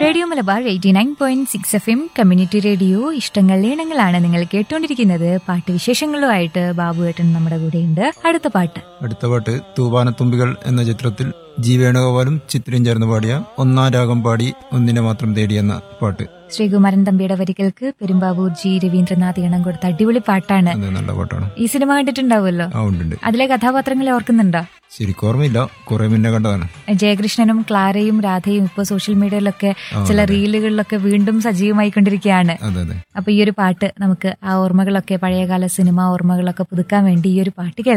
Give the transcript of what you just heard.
radio Malabar eighty nine point six F M community radio ഇഷ്ടങ്ങൾ ഈണങ്ങളാണ് നിങ്ങൾ കേട്ടുകൊണ്ടിരിക്കുന്നത് പാട്ട് വിശേഷങ്ങളുമായിട്ട് ബാബുവേട്ടൻ നമ്മുടെ കൂടെയുണ്ട് അടുത്ത പാട്ട് അടുത്ത പാട്ട് തൂവാനത്തുമ്പികൾ എന്ന ചിത്രത്തിൽ ജി വേണുഗോപാലും ചിത്രയും ചേർന്ന് പാടിയ ഒന്നാം രാഗം പാടി ഒന്നിനെ മാത്രം തേടി എന്ന പാട്ട് ശ്രീകുമാരൻ തമ്പിയുടെ വരികൾക്ക് പെരുമ്പാവൂർ ജി രവീന്ദ്രനാഥ് ഇണം കൊടുത്ത അടിപൊളി പാട്ടാണ് അത് നല്ല പാട്ടാണ് ഈ സിനിമ കണ്ടിട്ടുണ്ടാവുമല്ലോ ആ ഉണ്ട് അതിലെ കഥാപാത്രങ്ങളെ ഓർക്കുന്നുണ്ടോ ശരിക്കും ഓർമ്മയില്ല കുറെ മുന്നേ കണ്ടതാണ് ജയകൃഷ്ണനും ക്ലാരയും രാധയും ഇപ്പൊ സോഷ്യൽ മീഡിയയിലൊക്കെ ചില റീലുകളിലൊക്കെ വീണ്ടും സജീവമായിക്കൊണ്ടിരിക്കുകയാണ് അതെ അതെ അപ്പൊ ഈ ഒരു പാട്ട് നമുക്ക് ആ ഓർമ്മകളൊക്കെ പഴയകാല സിനിമ ഓർമ്മകളൊക്കെ പുതുക്കാൻ വേണ്ടി ഈ ഒരു പാട്ട് കേൾക്കാം